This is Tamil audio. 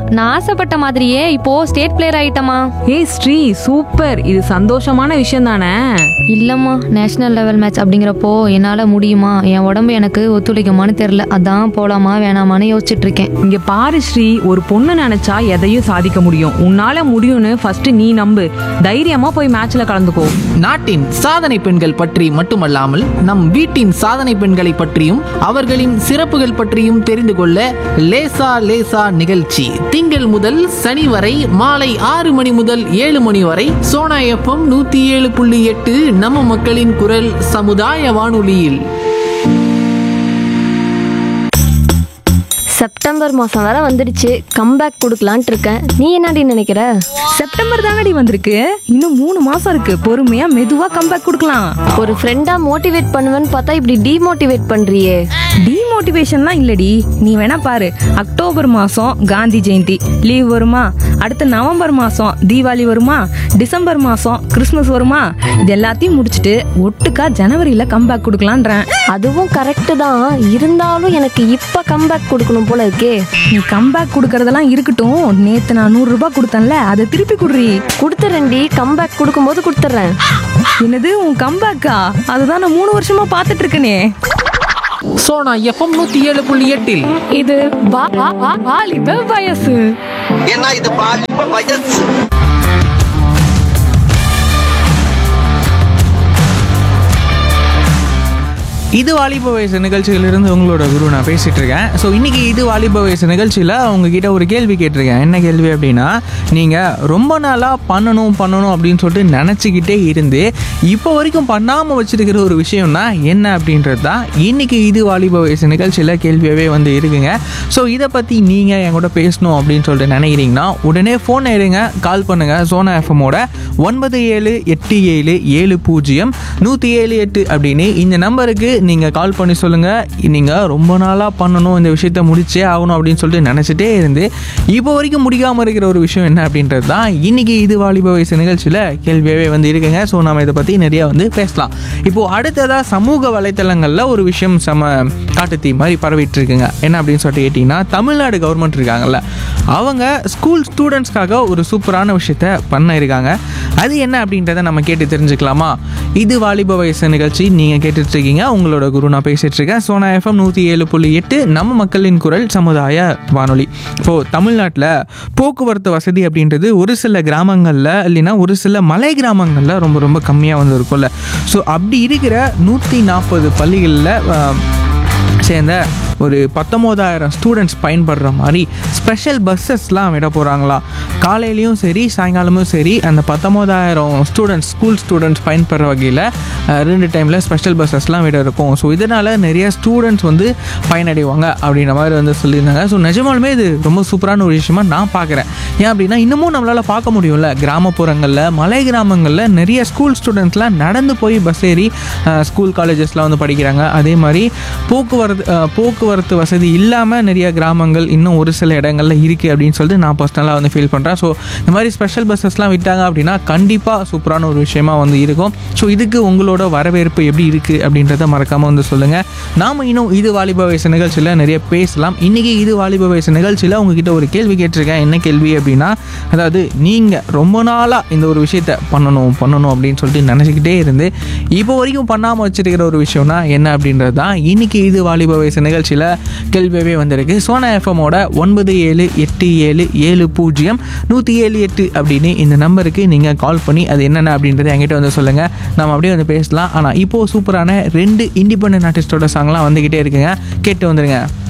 நான் ஆசைப்பட்ட மாதிரியே இப்போ ஸ்டேட் பிளேயர் ஆயிட்டமா ஏய் ஸ்ரீ சூப்பர் இது சந்தோஷமான விஷயம் தானே இல்லம்மா நேஷனல் லெவல் மேட்ச் அப்படிங்கிறப்போ என்னால முடியுமா என் உடம்பு எனக்கு ஒத்துழைக்குமான்னு தெரியல அதான் போலாமா வேணாமான்னு யோசிச்சுட்டு இருக்கேன் இங்க பாரு ஸ்ரீ ஒரு பொண்ணு நினைச்சா எதையும் சாதிக்க முடியும் உன்னால முடியும்னு ஃபர்ஸ்ட் நீ நம்பு தைரியமா போய் மேட்ச்ல கலந்துக்கோ நாட்டின் சாதனை பெண்கள் பற்றி மட்டுமல்லாமல் நம் வீட்டின் சாதனை பெண்களை பற்றியும் அவர்களின் சிறப்புகள் பற்றியும் தெரிந்து கொள்ள லேசா லேசா நிகழ்ச்சி திங்கள் முதல் சனி வரை மாலை ஆறு மணி முதல் ஏழு மணி வரை சோனா எஃப்எம் நூத்தி ஏழு புள்ளி எட்டு நம்ம மக்களின் குரல் சமுதாய வானொலியில் செப்டம்பர் மாதம் வேற வந்துடுச்சு கம்பேக் கொடுக்கலான்ட்டு இருக்கேன் நீ என்னடி நினைக்கிற செப்டம்பர் தாங்கடி வந்திருக்கு இன்னும் மூணு மாசம் இருக்கு பொறுமையா மெதுவா கம்பேக் கொடுக்கலாம் ஒரு ஃப்ரெண்டா மோட்டிவேட் பண்ணுவேன்னு பார்த்தா இப்படி டிமோட்டிவேட் பண்றியே டிமோட்டிவேஷன்லாம் இல்லடி நீ வேணா பாரு அக்டோபர் மாசம் காந்தி ஜெயந்தி லீவ் வருமா அடுத்து நவம்பர் மாசம் தீபாவளி வருமா டிசம்பர் மாசம் கிறிஸ்மஸ் வருமா இது எல்லாத்தையும் முடிச்சுட்டு ஒட்டுக்கா ஜனவரியில கம்பேக் கொடுக்கலான்றேன் அதுவும் கரெக்டு தான் இருந்தாலும் எனக்கு இப்ப கம்பேக் கொடுக்கணும் போல இருக்கே நீ கம்பேக் கொடுக்கறதெல்லாம் இருக்கட்டும் நேத்து நான் நூறு ரூபாய் கொடுத்தேன்ல அதை திருப்பி குடுறி கொடுத்துறேன்டி கம்பேக் கொடுக்கும்போது கொடுத்துட்றேன் என்னது உன் கம்பேக்கா அதுதான் நான் மூணு வருஷமா பார்த்துட்டு இருக்கனே சோனா எஃப்எம் நூத்தி ஏழு புள்ளி எட்டில் இது வா- வா- வா- வாலிப வயசு ஏன்னா இது பாலிப்ப வயசு இது வாலிப வயசு நிகழ்ச்சியிலிருந்து உங்களோட குரு நான் பேசிட்டு இருக்கேன் ஸோ இன்னைக்கு இது வாலிப வயசு நிகழ்ச்சியில் உங்ககிட்ட ஒரு கேள்வி கேட்டிருக்கேன் என்ன கேள்வி அப்படின்னா நீங்கள் ரொம்ப நாளாக பண்ணணும் பண்ணணும் அப்படின்னு சொல்லிட்டு நினச்சிக்கிட்டே இருந்து இப்போ வரைக்கும் பண்ணாமல் வச்சிருக்கிற ஒரு விஷயம்னா என்ன அப்படின்றது தான் இன்னைக்கு இது வாலிப வயசு நிகழ்ச்சியில் கேள்வியாகவே வந்து இருக்குங்க ஸோ இதை பற்றி நீங்கள் என் கூட பேசணும் அப்படின்னு சொல்லிட்டு நினைக்கிறீங்கன்னா உடனே ஃபோன் எடுங்க கால் பண்ணுங்கள் சோனா எஃப்எம்மோட ஒன்பது ஏழு எட்டு ஏழு ஏழு பூஜ்ஜியம் நூற்றி ஏழு எட்டு அப்படின்னு இந்த நம்பருக்கு நீங்கள் கால் பண்ணி சொல்லுங்கள் நீங்கள் ரொம்ப நாளாக பண்ணணும் இந்த விஷயத்த முடிச்சே ஆகணும் அப்படின்னு சொல்லிட்டு நினச்சிட்டே இருந்து இப்போ வரைக்கும் முடிக்காமல் இருக்கிற ஒரு விஷயம் என்ன அப்படின்றது தான் இன்றைக்கி இது வாலிப வயசு நிகழ்ச்சியில் கேள்வியாகவே வந்து இருக்குங்க ஸோ நம்ம இதை பற்றி நிறையா வந்து பேசலாம் இப்போது அடுத்ததாக சமூக வலைத்தளங்களில் ஒரு விஷயம் செம காட்டுத்தீ மாதிரி பரவிட்டு இருக்குங்க என்ன அப்படின்னு சொல்லிட்டு கேட்டிங்கன்னா தமிழ்நாடு கவர்மெண்ட் இருக்காங்கல்ல அவங்க ஸ்கூல் ஸ்டூடெண்ட்ஸ்க்காக ஒரு சூப்பரான விஷயத்த பண்ண இருக்காங்க அது என்ன அப்படின்றத நம்ம கேட்டு தெரிஞ்சுக்கலாமா இது வாலிப வயசு நிகழ்ச்சி நீங்கள் கேட்டுட்டு இருக்கீங்க உங்களோட குரு நான் பேசிட்டு இருக்கேன் சோனா எஃப்எம் நூற்றி ஏழு புள்ளி எட்டு நம்ம மக்களின் குரல் சமுதாய வானொலி இப்போது தமிழ்நாட்டில் போக்குவரத்து வசதி அப்படின்றது ஒரு சில கிராமங்களில் இல்லைன்னா ஒரு சில மலை கிராமங்களில் ரொம்ப ரொம்ப கம்மியாக வந்து இருக்கும்ல ஸோ அப்படி இருக்கிற நூற்றி நாற்பது பள்ளிகளில் சேர்ந்த ஒரு பத்தொம்போதாயிரம் ஸ்டூடெண்ட்ஸ் பயன்படுற மாதிரி ஸ்பெஷல் பஸ்ஸஸ்லாம் விட போகிறாங்களா காலையிலையும் சரி சாயங்காலமும் சரி அந்த பத்தொம்போதாயிரம் ஸ்டூடெண்ட்ஸ் ஸ்கூல் ஸ்டூடெண்ட்ஸ் பயன்படுற வகையில் அஹ், ரெண்டு டைமில் ஸ்பெஷல் பஸ்ஸஸ்லாம் விட இருக்கும் ஸோ இதனால் நிறைய ஸ்டூடெண்ட்ஸ் வந்து பயனடைவாங்க அப்படின்ற மாதிரி வந்து சொல்லியிருந்தாங்க ஸோ நிஜமாலுமே இது ரொம்ப சூப்பரான ஒரு விஷயமா நான் பார்க்குறேன் ஏன் அப்படின்னா இன்னமும் நம்மளால் பார்க்க முடியும்ல கிராமப்புறங்களில் மலை கிராமங்களில் நிறைய ஸ்கூல் ஸ்டூடெண்ட்ஸ்லாம் நடந்து போய் பஸ் ஏறி அஹ், ஸ்கூல் காலேஜஸ்லாம் வந்து படிக்கிறாங்க அதே மாதிரி போக்குவரத்து அஹ், போக்குவரத்து வசதி இல்லாமல் நிறைய கிராமங்கள் இன்னும் ஒரு சில இடங்கள்ல இருக்குது அப்படின்னு சொல்லிட்டு நான் பர்சனலாக வந்து ஃபீல் பண்ணுறேன் ஸோ இந்த மாதிரி ஸ்பெஷல் பஸ்ஸஸ்லாம் விட்டாங்க அப்படின்னா கண்டிப்பாக சூப்பரான ஒரு விஷயமா வந்து இருக்கும் ஸோ இதுக்கு உங்களோட வரவேற்பு எப்படி இருக்குது அப்படின்றத மறக்காமல் வந்து சொல்லுங்கள் நாம இன்னும் இது வாலிப வயசு நிகழ்ச்சியில் நிறைய பேசலாம் இன்றைக்கி இது வாலிப வயசு நிகழ்ச்சியில் உங்ககிட்ட ஒரு கேள்வி கேட்டிருக்கேன் என்ன கேள்வி அப்படின்னா அதாவது நீங்கள் ரொம்ப நாளாக இந்த ஒரு விஷயத்த பண்ணணும் பண்ணணும் அப்படின்னு சொல்லிட்டு நினச்சிக்கிட்டே இருந்து இப்போ வரைக்கும் பண்ணாமல் வச்சிருக்கிற ஒரு விஷயம்னா என்ன அப்படின்றது தான் இன்னைக்கு இது வாலிப வயசு நிகழ்ச்சியில் கேள்வியாகவே வந்திருக்கு சோனா எஃப்எம்மோட ஒன்பது ஏழு எட்டு ஏழு ஏழு பூஜ்ஜியம் நூற்றி ஏழு எட்டு அப்படின்னு இந்த நம்பருக்கு நீங்கள் கால் பண்ணி அது என்னென்ன அப்படின்றத என்கிட்ட வந்து சொல்லுங்கள் நம்ம அப்படியே வந்து பேசலாம் ஆனால் இப்போது சூப்பரான ரெண்டு இண்டிபெண்டன்ட் ஆர்டிஸ்டோட சாங்லாம் வந்துக்கிட்டே இருக்குங்க கேட்டு வந்துடுங்க